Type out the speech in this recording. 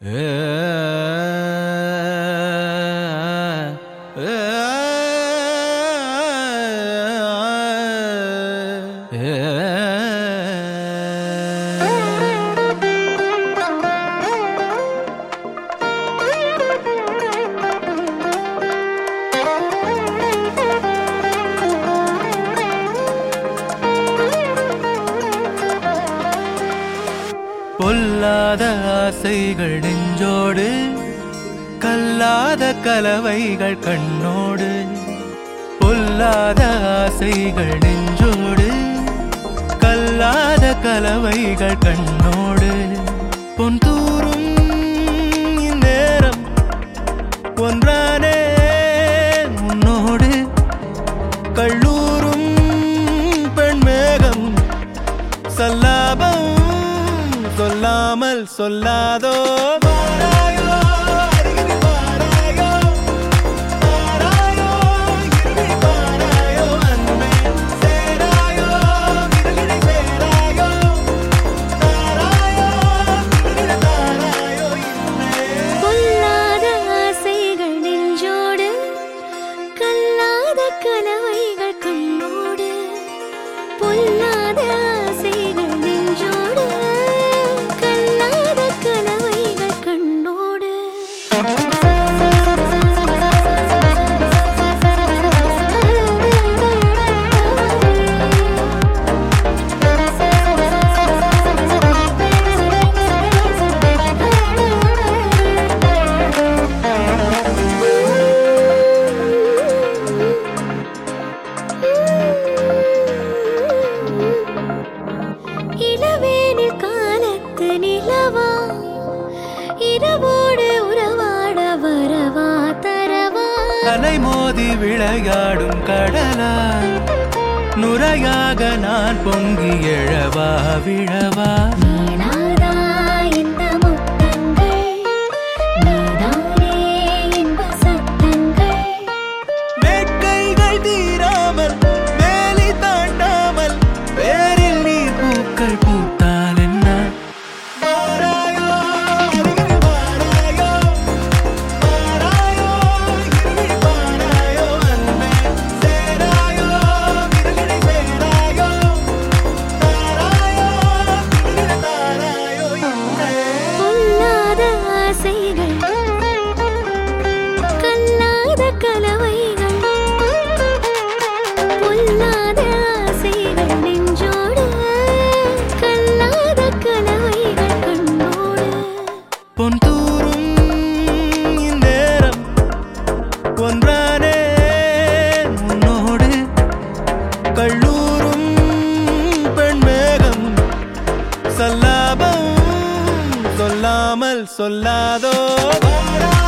பொல்லாத ஆசைகள் நெஞ்சோடு கல்லாத கலவைகள் கண்ணோடு பொல்லாத ஆசைகள் நெஞ்சோடு கல்லாத கலவைகள் கண்ணோடு பொன் தூரும் இந்நேரம் ஒன்றானே உன்னோடு கள்ளூரும் பெண்மேகம் சல்லாபம் சொல்லாமல் சொல்லாதோ வாராயோ, அருகில் வாராயோ, வாராயோ, இருளில் வாராயோ, அன்பே, சேராயோ, விரலிடை சேராயோ, தாராயோ, விரலிடை தாராயோ, இன்பே. பொல்லாத ஆசைகள் நெஞ்சோடு கல்லாத கலவைகள் கண்ணோடு பொல்லாத ஆசைகள் நெஞ்சோடு கல்லாத கலவைகள் கண்ணோடு இளவேனில் காலத்து நிலவா இரவோடு உறவாட வரவா தரவா அலை மோதி விளையாடும் கடலா நுரையாக நான் பொங்கி எழவா விழவா நீனாதா இந்த முத்தங்கள் நீதானே இன்ப சத்தங்கள் வேட்கைகள் தீராமல் வேலி தாண்டாமல் வேரில் நீர் பூக்கள் பூத்தால் என்ன வாராயோ, அருகில் வாராயோ, வாராயோ, இருளில் வாராயோ, அன்பே, சேராயோ, விரலிடை சேராயோ, தாராயோ, விரலிடை தாராயோ, இன்பே. பொல்லாத ஆசைகள் கல்லாத கலவைகள் பொல்லாத ஆசைகள் நெஞ்சோடு கல்லாத கலவைகள் கண்ணோடு பொன் தூரும் இந்நேரம் ஒன்றானே உன்னோடு கள்ளூரும் பெண்மேகம் சல்லாபம் சொல்லாமல் சொல்லாதோ வாராயோ,